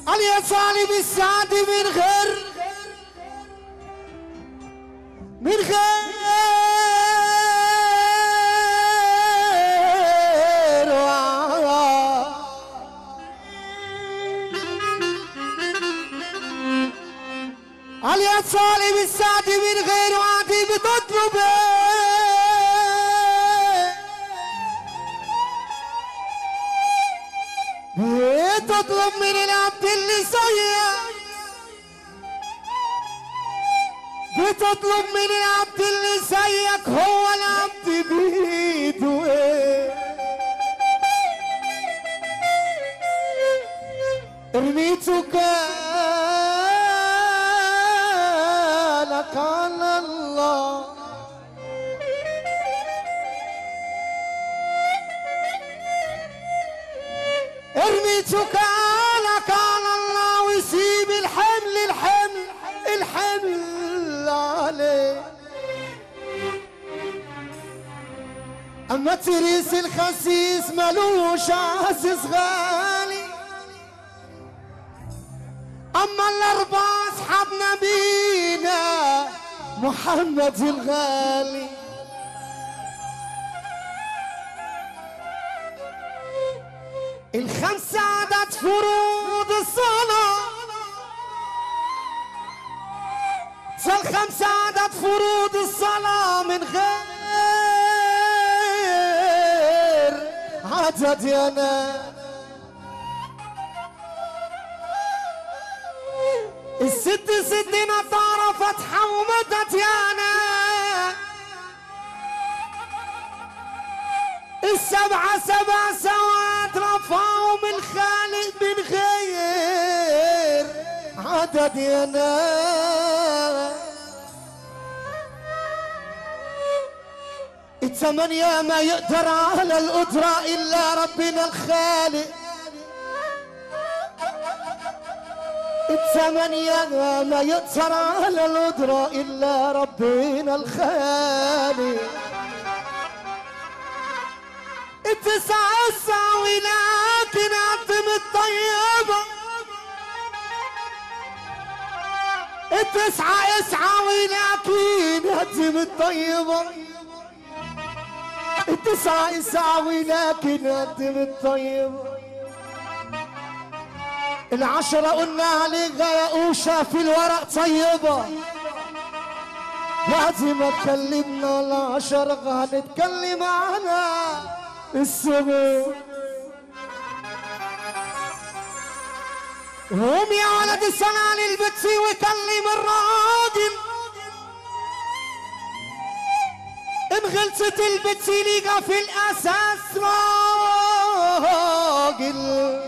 اليسار بالسعد من غير من غير وعي. اليسار بالسعد من غير وعدي بتطلب بتطلب من العبد اللي سيء بتطلب من العبد اللي زيك هو العبد بيده ايه رميتك لك على الله ارميتك لك على الله ويسيب الحمل الحمل الحمل عليه اما تريس الخسيس ملوش عزيز غالي اما الاربعه اصحاب نبينا محمد الغالي الخمسة عدد فروض الصلاة الخمسة عدد فروض الصلاة من غير عدد يا ناس الست ست نطارة فتحة ومدت يا ناس السبعة سبع سوات رفعوا من خالق من غير عدد يا ناس الثمانية ما يقدر على القدرة إلا ربنا الخالق الثمانية ما يقدر على القدرة إلا ربنا الخالق التسعة الساعة ولكن عدم الطيبة التسعة اسعى ولكن عدم الطيبة التسعة اسعى ولكن عدم الطيبة العشرة قلنا عليها يا أوشا في الورق طيبة لازم اتكلمنا العشرة هنتكلم عنها السبب قوم يا ولد السنة للبتسي وكلم الراجل ان غلطت البتسي ليقى في الاساس راجل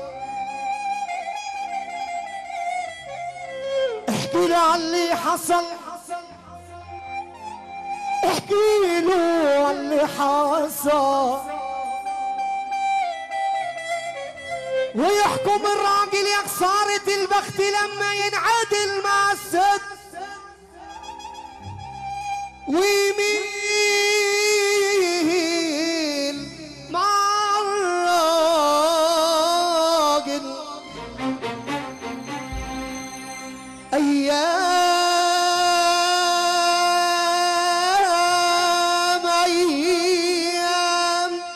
احكي له عن اللي حصل احكي له عن اللي حصل ويحكم الراجل يا خسارة البخت لما ينعدل مع الست ويميل مع الراجل أيام أيام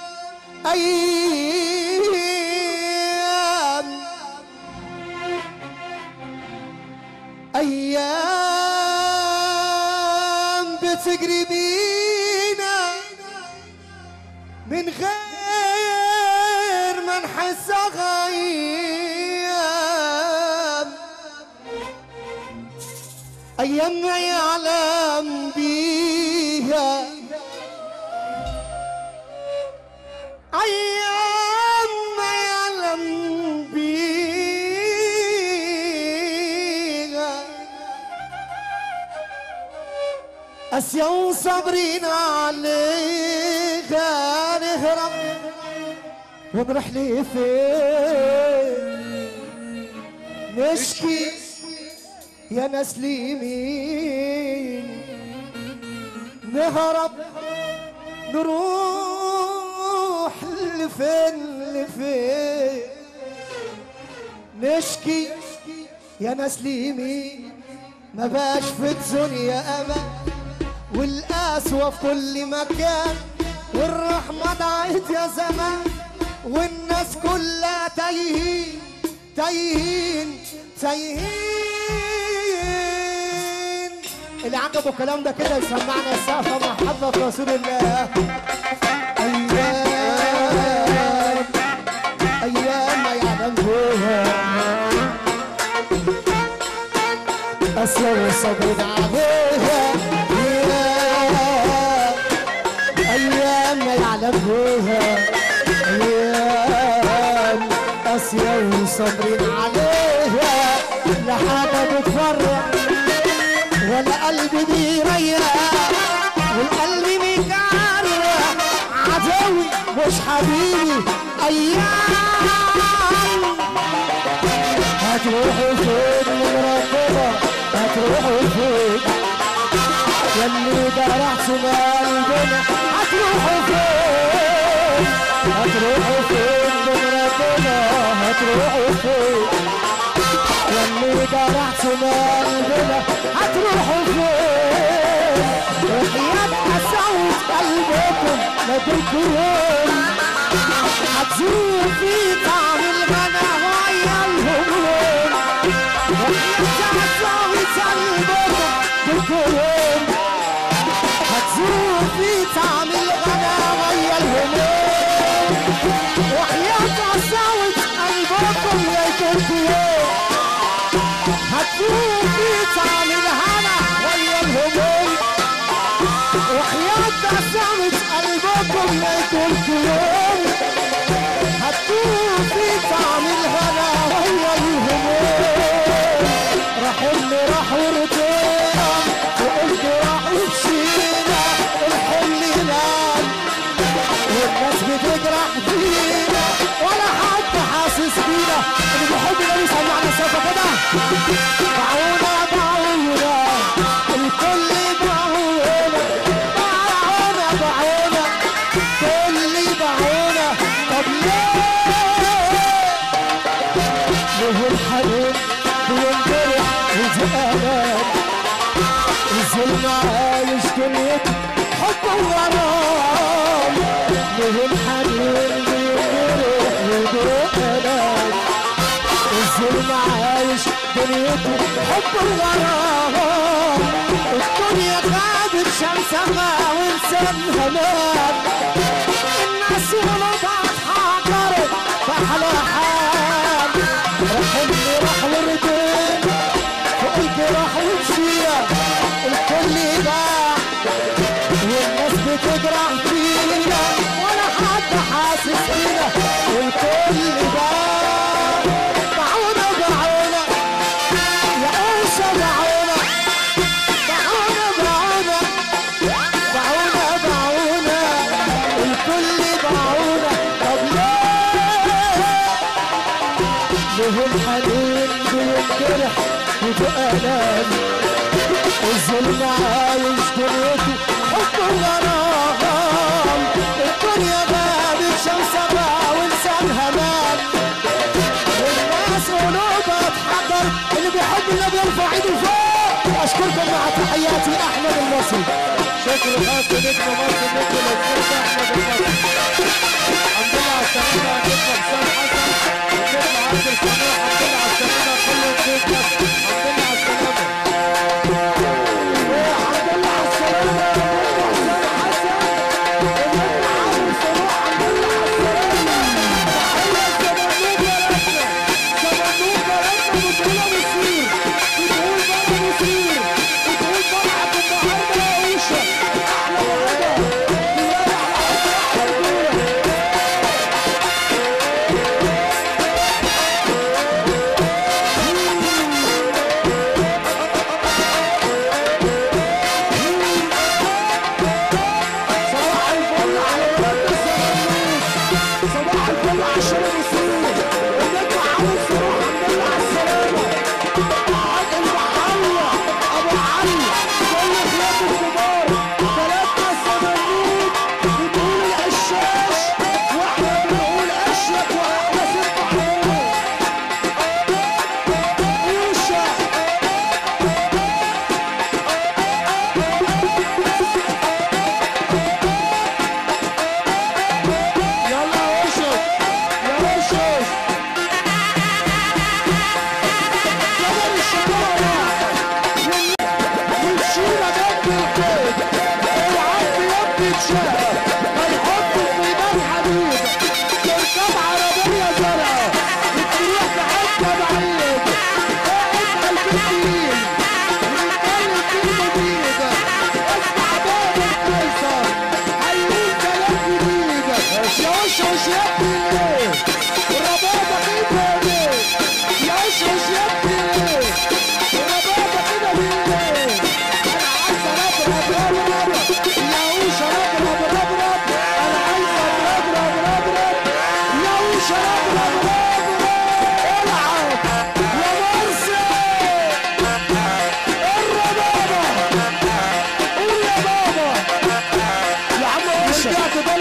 أيام أيام بتجري بينا من غير ما نحس أيام أيام ما يعلم بيها أيام ما يعلم بيها أسيا وصابرين عليها نهرب ونروح لي فين نشكي يا ناس ليمين نهرب نروح لفين لفين نشكي يا ناس ليمين ما باش في الدنيا امان والقسوة في كل مكان والرحمة ضاعت يا زمان والناس كلها تايهين تايهين تايهين اللي عجبه الكلام ده كده يسمعنا السقفة محبة في رسول الله أيام أيام ما يعلم فيها أسلم صبر عليها أيام أيام ما يعلم فيها أيام قاسية وصابرين عليها لا حاجة بتفرح ولا قلبي بيريح والقلب مكرر عدوي مش حبيبي أيام هتروحوا فين من ربنا هتروحوا فين ياللي جرحتوا قلبنا هتروحوا فين هتروحوا فين من ربنا هتروحوا فين ياللي جرحتوا قلبنا هتروحوا فين وحياة قساوة قلبكم ما تنكرون هتزور في طعم الغنى ويا الهموم وحياة قساوة قلبكم تنكرون هتزور في طعم الغنى ويا الهموم وحياة قساوة قلبكم يا تنكرون هتزور في طعم الهنا ويا الهموم وحياة قساوة قلبكم يا تنكرون هتكون في طعم الهنا ويا الهموم راح اللي راح ورجينا وقلت راح ومشينا الحل نام والناس بتجرح فينا ولا حد حاسس بينا اللي بيحب النبي سمعنا صوته كده بعونا بعونا الكل بعونا بعونا بعونا كل بعونا طب ليه له الحنين بينجرح وزقانات الظلم عايش دنيته حب وغرام له الحنين بينجرح وزقانات الظلم عايش دنيته حب وغرام الدنيا غابت شمسها وانسانها مات الناس ولدها اتحقرت فحلى حال راح اللي راح وردين وقلت راح ومشينا الكل باع والناس بتجرح فينا ولا حد حاسس بينا والكل باع باعونا باعونا يا أوسى باعونا باعونا باعونا باعونا باعونا الكل باعونا طب ليه له الحنين بينجرح وبألام الظلم عايش دنيته حب وغرام الدنيا غابت شمسها ولسانها مات والناس قلوبها اتحجر اللي بيحب النبي يرفع ايده فوق اشكركم مع تحياتي احمد المصري شكر خاص لنجم مصر نجم الاستاذ احمد المصري الحمد لله على السلامه يا نجم حسام حسن والنجم عبد السميع الحمد لله على السلامه كل نجوم مصر الحمد لله على السلامه الحمد لله على السلامة يا حسام حسن النجم عمرو صلاح الحمد لله على السلامة تحية سمنوك يا رجل سمنوك يا رجل بتقول ابو سير بتقول بقى ابو سير بتقول فرحة النهارده يا عيشة احلى وعدة زيادة على أسرع رجولة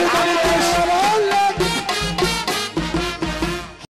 الله